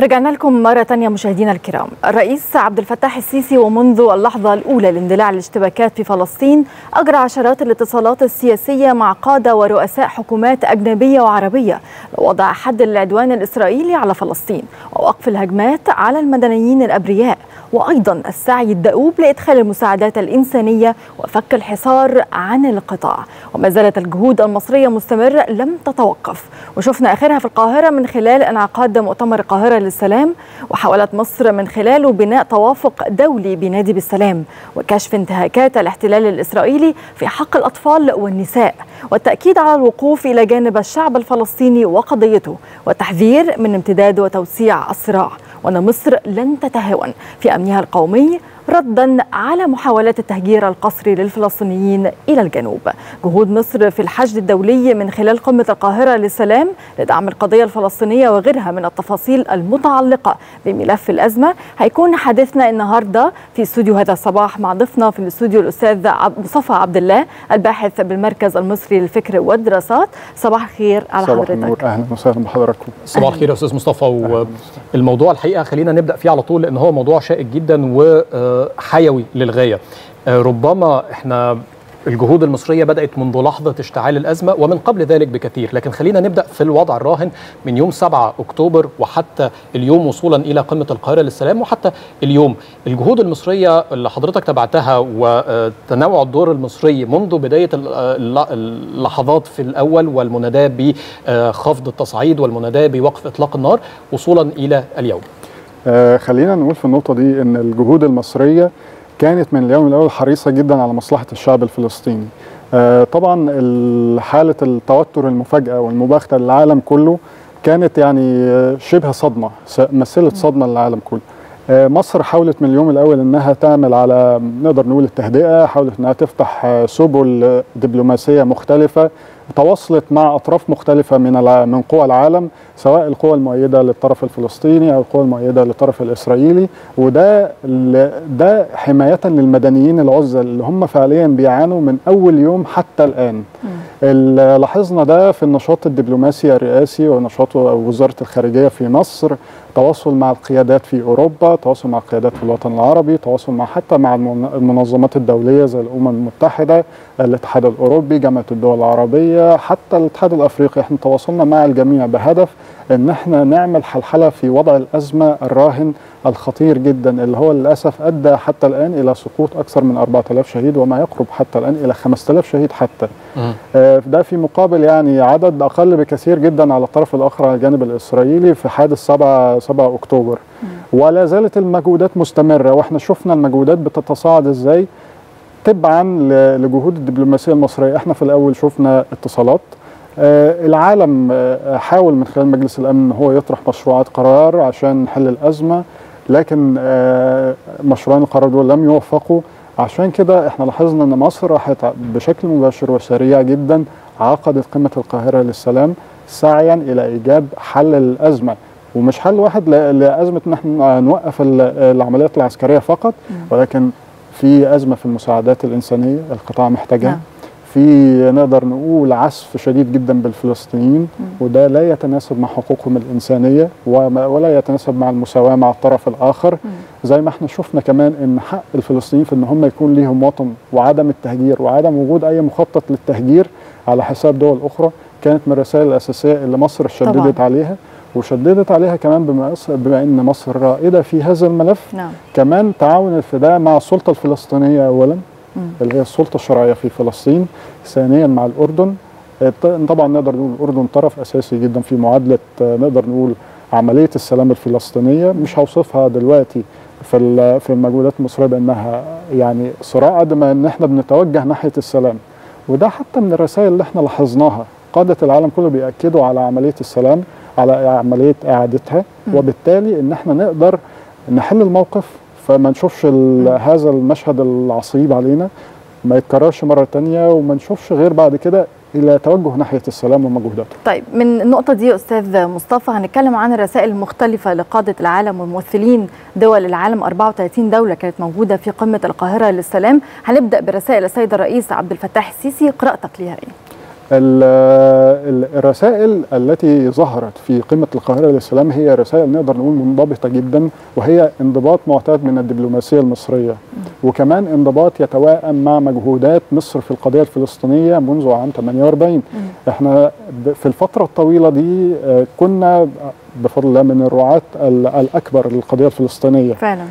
رجعنا لكم مرة تانية مشاهدينا الكرام الرئيس عبد الفتاح السيسي ومنذ اللحظة الأولى لاندلاع الاشتباكات في فلسطين أجرى عشرات الاتصالات السياسية مع قادة ورؤساء حكومات أجنبية وعربية لوضع حد للعدوان الإسرائيلي على فلسطين ووقف الهجمات على المدنيين الأبرياء وأيضا السعي الدؤوب لإدخال المساعدات الإنسانية وفك الحصار عن القطاع وما زالت الجهود المصرية مستمرة لم تتوقف وشفنا آخرها في القاهرة من خلال انعقاد مؤتمر القاهرة للسلام وحاولت مصر من خلاله بناء توافق دولي بنادي بالسلام وكشف انتهاكات الاحتلال الإسرائيلي في حق الأطفال والنساء والتأكيد على الوقوف إلى جانب الشعب الفلسطيني وقضيته والتحذير من امتداد وتوسيع الصراع وأن مصر لن تتهاون في أمنها القومي ردا على محاولات التهجير القسري للفلسطينيين الى الجنوب. جهود مصر في الحشد الدولي من خلال قمه القاهره للسلام لدعم القضيه الفلسطينيه وغيرها من التفاصيل المتعلقه بملف الازمه هيكون حديثنا النهارده في استوديو هذا الصباح مع ضيفنا في الاستوديو الاستاذ مصطفى عبد الله الباحث بالمركز المصري للفكر والدراسات. صباح الخير على صباح حضرتك. النور اهلا وسهلا بحضراتكم. صباح الخير يا استاذ مصطفى والموضوع الحقيقه خلينا نبدا فيه على طول لان هو موضوع شائك جدا و حيوي للغايه ربما احنا الجهود المصرية بدأت منذ لحظة اشتعال الأزمة ومن قبل ذلك بكثير لكن خلينا نبدأ في الوضع الراهن من يوم 7 أكتوبر وحتى اليوم وصولا إلى قمة القاهرة للسلام وحتى اليوم الجهود المصرية اللي حضرتك تبعتها وتنوع الدور المصري منذ بداية اللحظات في الأول والمناداة بخفض التصعيد والمناداة بوقف إطلاق النار وصولا إلى اليوم آه خلينا نقول في النقطة دي أن الجهود المصرية كانت من اليوم الأول حريصة جدا على مصلحة الشعب الفلسطيني آه طبعا حالة التوتر المفاجئة والمباغتة للعالم كله كانت يعني شبه صدمة مثلت صدمة للعالم كله آه مصر حاولت من اليوم الأول أنها تعمل على نقدر نقول التهدئة حاولت أنها تفتح سبل دبلوماسية مختلفة تواصلت مع اطراف مختلفه من من قوى العالم سواء القوى المؤيده للطرف الفلسطيني او القوى المؤيده للطرف الاسرائيلي وده ده حمايه للمدنيين العزل اللي هم فعليا بيعانوا من اول يوم حتى الان. لاحظنا ده في النشاط الدبلوماسي الرئاسي ونشاط وزاره الخارجيه في مصر تواصل مع القيادات في اوروبا، تواصل مع القيادات في الوطن العربي، تواصل مع حتى مع المنظمات الدوليه زي الامم المتحده، الاتحاد الاوروبي، جامعه الدول العربيه، حتى الاتحاد الافريقي، احنا تواصلنا مع الجميع بهدف ان احنا نعمل حلحله في وضع الازمه الراهن الخطير جدا اللي هو للاسف ادى حتى الان الى سقوط اكثر من 4000 شهيد وما يقرب حتى الان الى 5000 شهيد حتى. آه ده في مقابل يعني عدد اقل بكثير جدا على الطرف الاخر على الجانب الاسرائيلي في حادث 7 7 اكتوبر. ولا زالت المجهودات مستمره واحنا شفنا المجهودات بتتصاعد ازاي تبعا لجهود الدبلوماسيه المصريه، احنا في الاول شفنا اتصالات آه العالم آه حاول من خلال مجلس الامن ان هو يطرح مشروعات قرار عشان نحل الازمه لكن آه مشروعين القرار دول لم يوفقوا عشان كده احنا لاحظنا ان مصر راحت بشكل مباشر وسريع جدا عقدت قمه القاهره للسلام سعيا الى ايجاد حل الازمه ومش حل واحد لازمه ان احنا نوقف العمليات العسكريه فقط ولكن في ازمه في المساعدات الانسانيه القطاع محتاجها نعم. في نقدر نقول عسف شديد جدا بالفلسطينيين وده لا يتناسب مع حقوقهم الإنسانية ولا يتناسب مع المساواة مع الطرف الآخر زي ما احنا شفنا كمان ان حق الفلسطينيين في ان هم يكون ليهم وطن وعدم التهجير وعدم وجود اي مخطط للتهجير على حساب دول اخرى كانت من الرسائل الاساسيه اللي مصر شددت طبعا. عليها وشددت عليها كمان بما, بما ان مصر رائده في هذا الملف نعم. كمان تعاون الفداء مع السلطه الفلسطينيه اولا اللي هي السلطه الشرعيه في فلسطين ثانيا مع الاردن طبعا نقدر نقول الاردن طرف اساسي جدا في معادله نقدر نقول عمليه السلام الفلسطينيه مش هوصفها دلوقتي في في المجهودات المصريه بانها يعني صراع قد ما ان احنا بنتوجه ناحيه السلام وده حتى من الرسائل اللي احنا لاحظناها قاده العالم كله بياكدوا على عمليه السلام على عمليه اعادتها وبالتالي ان احنا نقدر نحل الموقف فما نشوفش هذا المشهد العصيب علينا ما يتكررش مره تانية وما نشوفش غير بعد كده الى توجه ناحيه السلام ومجهوداته. طيب من النقطه دي استاذ مصطفى هنتكلم عن الرسائل المختلفه لقاده العالم وممثلين دول العالم 34 دوله كانت موجوده في قمه القاهره للسلام، هنبدا برسائل السيد الرئيس عبد الفتاح السيسي قراءتك ليها ايه؟ الرسائل التي ظهرت في قمة القاهرة للسلام هي رسائل نقدر نقول منضبطة جدا وهي انضباط معتاد من الدبلوماسية المصرية وكمان انضباط يتوائم مع مجهودات مصر في القضية الفلسطينية منذ عام 48 احنا في الفترة الطويلة دي كنا بفضل الله من الرعاة الأكبر للقضية الفلسطينية فعلا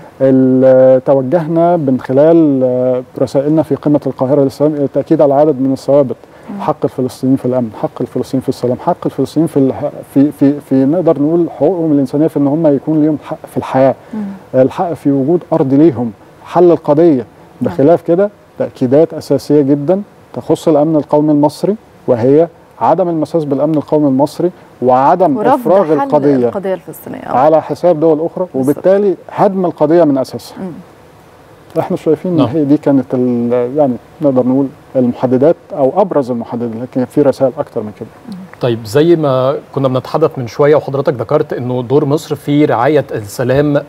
توجهنا من خلال رسائلنا في قمة القاهرة للسلام إلى التأكيد على عدد من الثوابت حق الفلسطينيين في الامن، حق الفلسطينيين في السلام، حق الفلسطينيين في الح... في في في نقدر نقول حقوقهم الانسانيه في ان هم يكون ليهم حق في الحياه. مم. الحق في وجود ارض ليهم، حل القضيه، بخلاف كده تاكيدات اساسيه جدا تخص الامن القومي المصري وهي عدم المساس بالامن القومي المصري وعدم افراغ القضيه القضيه الفلسطينيه على حساب دول اخرى وبالتالي هدم القضيه من اساسها. مم. احنا شايفين ان هي دي كانت يعني نقدر نقول المحددات او ابرز المحددات لكن في رسائل اكتر من كده طيب زي ما كنا بنتحدث من شويه وحضرتك ذكرت انه دور مصر في رعايه السلام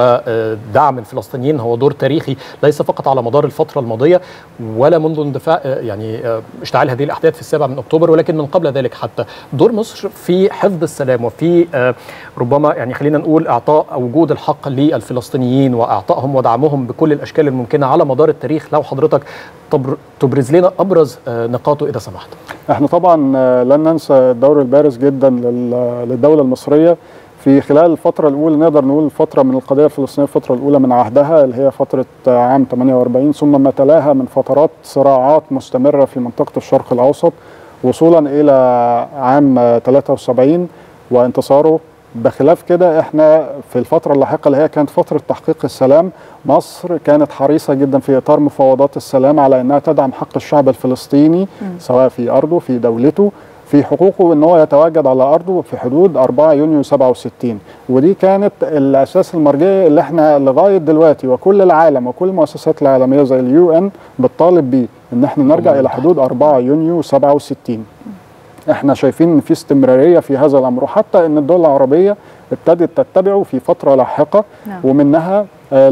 ودعم الفلسطينيين هو دور تاريخي ليس فقط على مدار الفتره الماضيه ولا منذ اندفاع يعني اشتعال هذه الاحداث في السابع من اكتوبر ولكن من قبل ذلك حتى دور مصر في حفظ السلام وفي ربما يعني خلينا نقول اعطاء او وجود الحق للفلسطينيين واعطائهم ودعمهم بكل الاشكال الممكنه على مدار التاريخ لو حضرتك تبرز لنا ابرز نقاطه اذا سمحت. احنا طبعا لن ننسى الدور البارز جدا للدوله المصريه في خلال الفترة الأولى نقدر نقول فترة من القضية الفلسطينية الفترة الأولى من عهدها اللي هي فترة عام 48 ثم ما تلاها من فترات صراعات مستمرة في منطقة الشرق الأوسط وصولا إلى عام 73 وانتصاره بخلاف كده احنا في الفترة اللاحقة اللي هي كانت فترة تحقيق السلام مصر كانت حريصة جدا في إطار مفاوضات السلام على أنها تدعم حق الشعب الفلسطيني م. سواء في أرضه في دولته في حقوقه ان هو يتواجد على ارضه في حدود 4 يونيو 67 ودي كانت الاساس المرجعي اللي احنا لغايه دلوقتي وكل العالم وكل المؤسسات العالميه زي اليو ان بتطالب بيه ان احنا نرجع الى حدود 4 يونيو 67 احنا شايفين ان في استمراريه في هذا الامر وحتى ان الدول العربيه ابتدت تتبعه في فتره لاحقه نعم. ومنها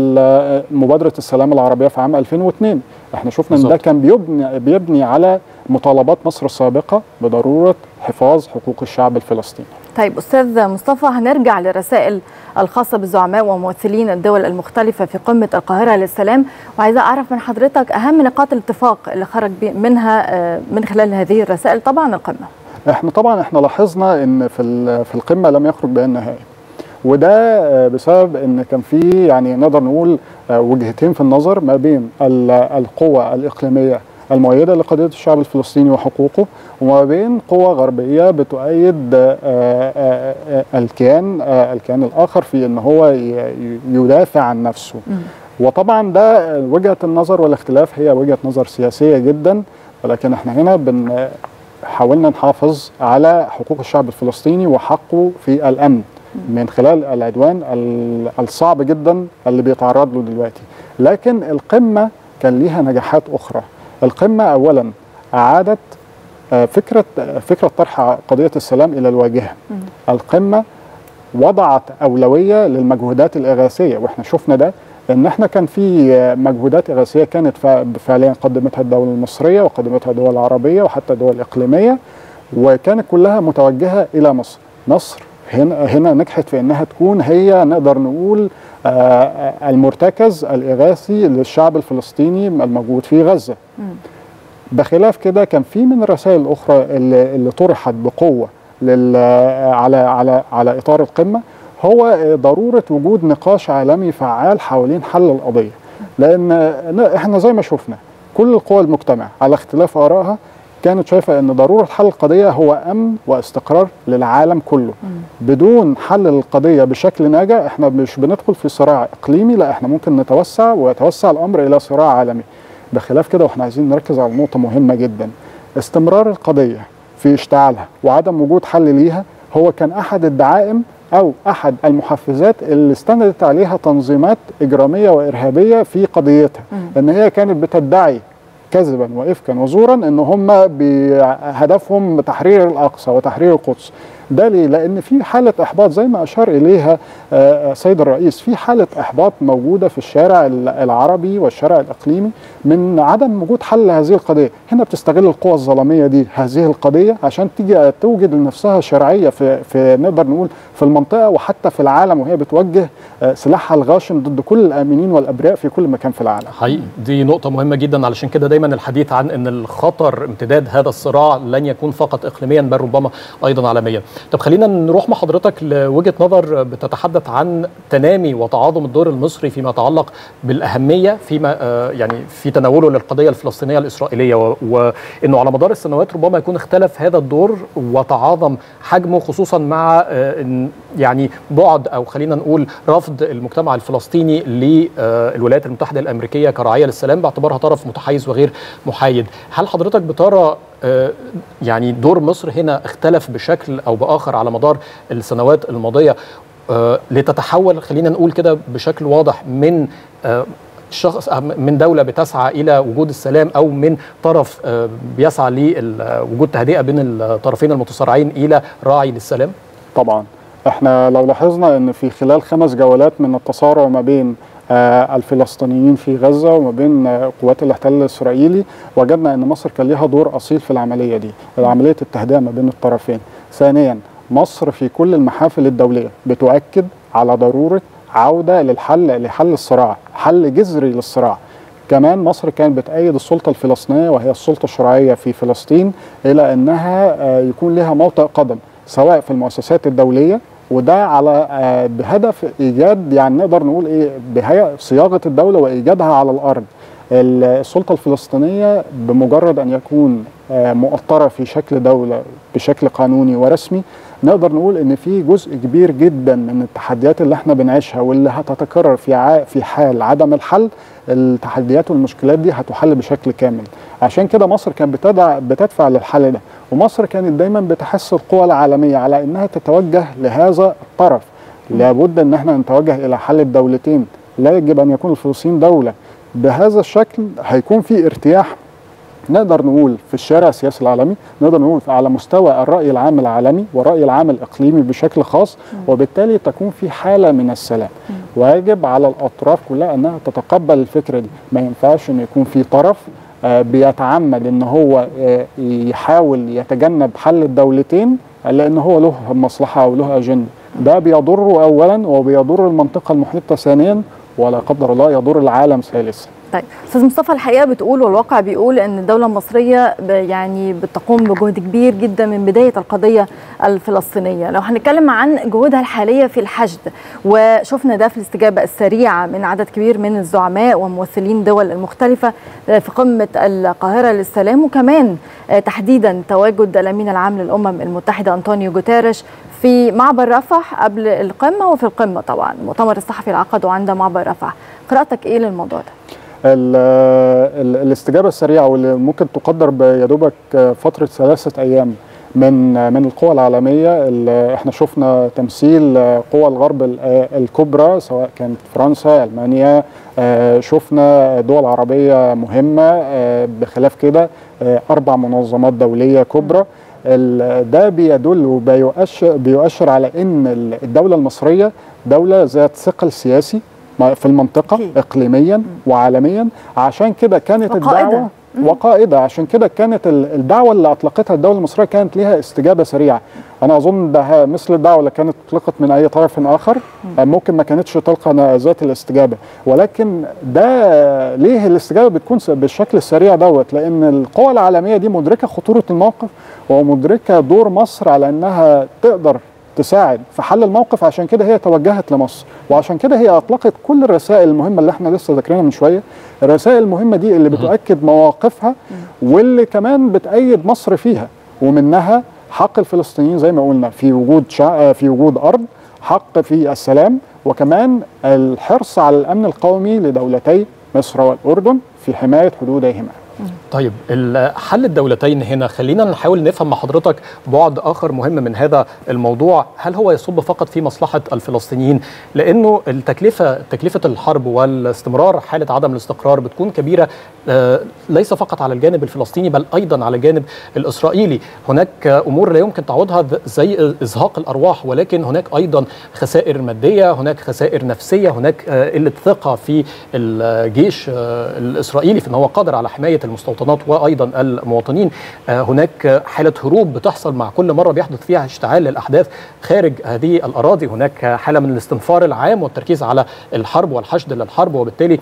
مبادره السلام العربيه في عام 2002 احنا شفنا ان ده كان بيبني بيبني على مطالبات مصر السابقه بضروره حفاظ حقوق الشعب الفلسطيني. طيب استاذ مصطفى هنرجع للرسائل الخاصه بالزعماء وممثلين الدول المختلفه في قمه القاهره للسلام وعايزه اعرف من حضرتك اهم نقاط الاتفاق اللي خرج منها من خلال هذه الرسائل طبعا القمه. احنا طبعا احنا لاحظنا ان في في القمه لم يخرج بيان نهائي. وده بسبب ان كان في يعني نقدر نقول وجهتين في النظر ما بين القوى الاقليميه المؤيده لقضيه الشعب الفلسطيني وحقوقه وما بين قوى غربيه بتؤيد الكيان الكيان الاخر في ان هو يدافع عن نفسه. وطبعا ده وجهه النظر والاختلاف هي وجهه نظر سياسيه جدا ولكن احنا هنا بن حاولنا نحافظ على حقوق الشعب الفلسطيني وحقه في الامن من خلال العدوان الصعب جدا اللي بيتعرض له دلوقتي لكن القمة كان ليها نجاحات أخرى القمة أولا أعادت فكرة فكرة طرح قضية السلام إلى الواجهة القمة وضعت أولوية للمجهودات الإغاثية وإحنا شفنا ده ان احنا كان في مجهودات اغاثيه كانت فعليا قدمتها الدوله المصريه وقدمتها الدول العربيه وحتى دول اقليميه وكانت كلها متوجهه الى مصر مصر هنا هنا نجحت في انها تكون هي نقدر نقول المرتكز الاغاثي للشعب الفلسطيني الموجود في غزه. بخلاف كده كان في من الرسائل الاخرى اللي, اللي طرحت بقوه لل على على على اطار القمه هو ضروره وجود نقاش عالمي فعال حوالين حل القضيه. لان احنا زي ما شفنا كل القوى المجتمع على اختلاف ارائها كانت شايفه ان ضروره حل القضيه هو امن واستقرار للعالم كله م. بدون حل القضيه بشكل ناجع احنا مش بندخل في صراع اقليمي لا احنا ممكن نتوسع ويتوسع الامر الى صراع عالمي بخلاف كده واحنا عايزين نركز على نقطه مهمه جدا استمرار القضيه في اشتعالها وعدم وجود حل ليها هو كان احد الدعائم او احد المحفزات اللي استندت عليها تنظيمات اجراميه وارهابيه في قضيتها م. ان هي كانت بتدعي كذبا وافكا وزورا ان هم بهدفهم تحرير الاقصى وتحرير القدس ده ليه؟ لان في حاله احباط زي ما اشار اليها سيد الرئيس في حاله احباط موجوده في الشارع العربي والشارع الاقليمي من عدم وجود حل هذه القضيه، هنا بتستغل القوى الظلاميه دي هذه القضيه عشان تيجي توجد لنفسها شرعيه في في نقدر نقول في المنطقه وحتى في العالم وهي بتوجه سلاحها الغاشم ضد كل الامنين والابرياء في كل مكان في العالم. حقيقي دي نقطه مهمه جدا علشان كده دايما الحديث عن ان الخطر امتداد هذا الصراع لن يكون فقط اقليميا بل ربما ايضا عالميا. طب خلينا نروح مع حضرتك لوجهه نظر بتتحدث عن تنامي وتعاظم الدور المصري فيما يتعلق بالاهميه فيما يعني في تناوله للقضيه الفلسطينيه الاسرائيليه وانه على مدار السنوات ربما يكون اختلف هذا الدور وتعاظم حجمه خصوصا مع يعني بعد او خلينا نقول رفض المجتمع الفلسطيني للولايات المتحده الامريكيه كراعيه للسلام باعتبارها طرف متحيز وغير محايد، هل حضرتك بترى يعني دور مصر هنا اختلف بشكل او باخر على مدار السنوات الماضيه لتتحول خلينا نقول كده بشكل واضح من شخص من دولة بتسعى إلى وجود السلام أو من طرف بيسعى لوجود تهدئة بين الطرفين المتصارعين إلى راعي للسلام؟ طبعا احنا لو لاحظنا ان في خلال خمس جولات من التصارع ما بين آه الفلسطينيين في غزة وما بين آه قوات الاحتلال الإسرائيلي وجدنا أن مصر كان لها دور أصيل في العملية دي عملية التهدئة ما بين الطرفين ثانيا مصر في كل المحافل الدولية بتؤكد على ضرورة عودة للحل لحل الصراع حل جذري للصراع كمان مصر كانت بتأيد السلطة الفلسطينية وهي السلطة الشرعية في فلسطين إلى أنها آه يكون لها موطئ قدم سواء في المؤسسات الدولية وده على بهدف ايجاد يعني نقدر نقول ايه بهيئه صياغه الدوله وايجادها على الارض السلطه الفلسطينيه بمجرد ان يكون مؤطره في شكل دوله بشكل قانوني ورسمي نقدر نقول ان في جزء كبير جدا من التحديات اللي احنا بنعيشها واللي هتتكرر في في حال عدم الحل التحديات والمشكلات دي هتحل بشكل كامل عشان كده مصر كانت بتدع بتدفع للحل ده ومصر كانت دايما بتحث القوى العالميه على انها تتوجه لهذا الطرف لابد ان احنا نتوجه الى حل الدولتين لا يجب ان يكون الفلسطين دوله بهذا الشكل هيكون في ارتياح نقدر نقول في الشارع السياسي العالمي نقدر نقول على مستوى الرأي العام العالمي والرأي العام الإقليمي بشكل خاص وبالتالي تكون في حالة من السلام ويجب على الأطراف كلها أنها تتقبل الفكرة دي ما ينفعش أن يكون في طرف آه بيتعمد ان هو آه يحاول يتجنب حل الدولتين لان هو له مصلحه او له اجنده ده بيضره اولا وبيضر المنطقه المحيطه ثانيا ولا قدر الله يضر العالم ثالثا طيب استاذ مصطفى الحقيقه بتقول والواقع بيقول ان الدوله المصريه يعني بتقوم بجهد كبير جدا من بدايه القضيه الفلسطينيه لو هنتكلم عن جهودها الحاليه في الحشد وشفنا ده في الاستجابه السريعه من عدد كبير من الزعماء وممثلين دول المختلفه في قمه القاهره للسلام وكمان تحديدا تواجد الامين العام للامم المتحده انطونيو جوتيريش في معبر رفح قبل القمه وفي القمه طبعا المؤتمر الصحفي العقده عند معبر رفح قراءتك ايه للموضوع ده ال ال الاستجابه السريعه واللي ممكن تقدر يا دوبك فتره ثلاثه ايام من من القوى العالميه اللي احنا شفنا تمثيل قوى الغرب الكبرى سواء كانت فرنسا المانيا شفنا دول عربيه مهمه بخلاف كده اربع منظمات دوليه كبرى ده بيدل وبيؤشر بيؤشر على ان الدوله المصريه دوله ذات ثقل سياسي في المنطقه أكيد. اقليميا وعالميا عشان كده كانت وقائدة. الدعوه وقائده عشان كده كانت ال- الدعوه اللي اطلقتها الدوله المصريه كانت ليها استجابه سريعه انا اظن ده مثل الدعوه اللي كانت اطلقت من اي طرف اخر ممكن ما كانتش تلقى ذات الاستجابه ولكن ده ليه الاستجابه بتكون س- بالشكل السريع دوت لان القوى العالميه دي مدركه خطوره الموقف ومدركه دور مصر على انها تقدر تساعد في حل الموقف عشان كده هي توجهت لمصر وعشان كده هي اطلقت كل الرسائل المهمه اللي احنا لسه ذاكرينها من شويه الرسائل المهمه دي اللي بتؤكد مواقفها واللي كمان بتأيد مصر فيها ومنها حق الفلسطينيين زي ما قلنا في وجود شع... في وجود ارض حق في السلام وكمان الحرص على الامن القومي لدولتي مصر والاردن في حمايه حدوديهما طيب حل الدولتين هنا خلينا نحاول نفهم مع حضرتك بعد اخر مهم من هذا الموضوع هل هو يصب فقط في مصلحه الفلسطينيين لانه التكلفه تكلفه الحرب والاستمرار حاله عدم الاستقرار بتكون كبيره ليس فقط على الجانب الفلسطيني بل ايضا على الجانب الاسرائيلي هناك امور لا يمكن تعوضها زي ازهاق الارواح ولكن هناك ايضا خسائر ماديه هناك خسائر نفسيه هناك قله ثقه في الجيش الاسرائيلي في ان هو قادر على حمايه المستوطنات وايضا المواطنين هناك حاله هروب بتحصل مع كل مره بيحدث فيها اشتعال للاحداث خارج هذه الاراضي هناك حاله من الاستنفار العام والتركيز على الحرب والحشد للحرب وبالتالي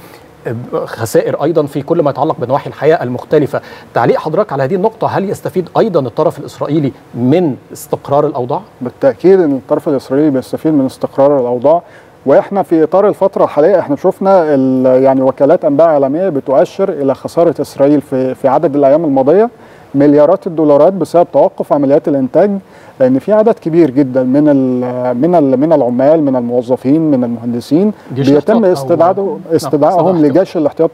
خسائر ايضا في كل ما يتعلق بنواحي الحياه المختلفه تعليق حضرتك على هذه النقطه هل يستفيد ايضا الطرف الاسرائيلي من استقرار الاوضاع بالتاكيد ان الطرف الاسرائيلي بيستفيد من استقرار الاوضاع واحنا في اطار الفتره الحاليه احنا شفنا يعني وكالات انباء عالميه بتؤشر الى خساره اسرائيل في في عدد الايام الماضيه مليارات الدولارات بسبب توقف عمليات الانتاج لان في عدد كبير جدا من ال من ال من العمال من الموظفين من المهندسين بيتم استدعاء استدعائهم لجيش الاحتياط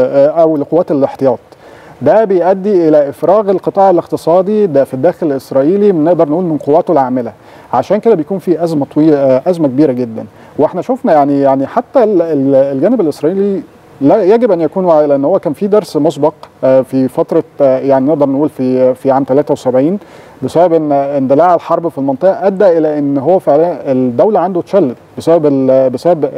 او لقوات الاحتياط ده بيؤدي الى افراغ القطاع الاقتصادي ده في الداخل الاسرائيلي نقدر نقول من قواته العامله عشان كده بيكون في ازمه طويله ازمه كبيره جدا واحنا شفنا يعني يعني حتى الجانب الاسرائيلي لا يجب ان يكون واعي لان هو كان في درس مسبق في فتره يعني نقدر نقول في في عام 73 بسبب ان اندلاع الحرب في المنطقه ادى الى ان هو فعلا الدوله عنده اتشلت بسبب بسبب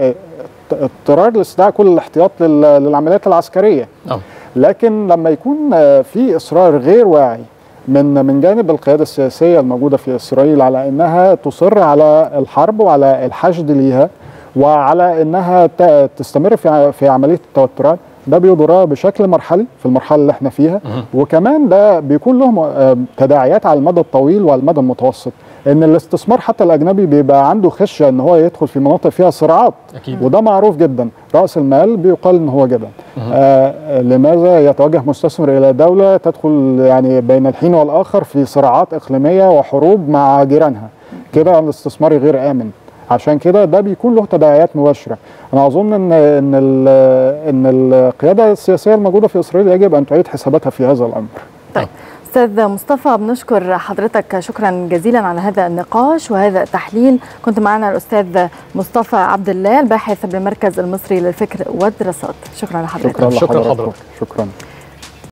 اضطرار لاستدعاء كل الاحتياط للعمليات العسكريه أوه. لكن لما يكون في اصرار غير واعي من من جانب القياده السياسيه الموجوده في اسرائيل على انها تصر على الحرب وعلى الحشد ليها وعلى انها تستمر في في عمليه التوترات ده بيضرها بشكل مرحلي في المرحله اللي احنا فيها وكمان ده بيكون له تداعيات على المدى الطويل وعلى المدى المتوسط ان الاستثمار حتى الاجنبي بيبقى عنده خشيه ان هو يدخل في مناطق فيها صراعات أكيد. وده معروف جدا راس المال بيقال ان هو جبل آه لماذا يتوجه مستثمر الى دوله تدخل يعني بين الحين والاخر في صراعات اقليميه وحروب مع جيرانها كده الاستثمار غير امن عشان كده ده بيكون له تداعيات مباشره انا اظن ان ان ان القياده السياسيه الموجوده في اسرائيل يجب ان تعيد حساباتها في هذا الامر طيب استاذ مصطفى بنشكر حضرتك شكرا جزيلا على هذا النقاش وهذا التحليل كنت معنا الاستاذ مصطفى عبد الله الباحث بالمركز المصري للفكر والدراسات شكرا لحضرتك شكرا شكرا لحضرتك حضرتك. شكرا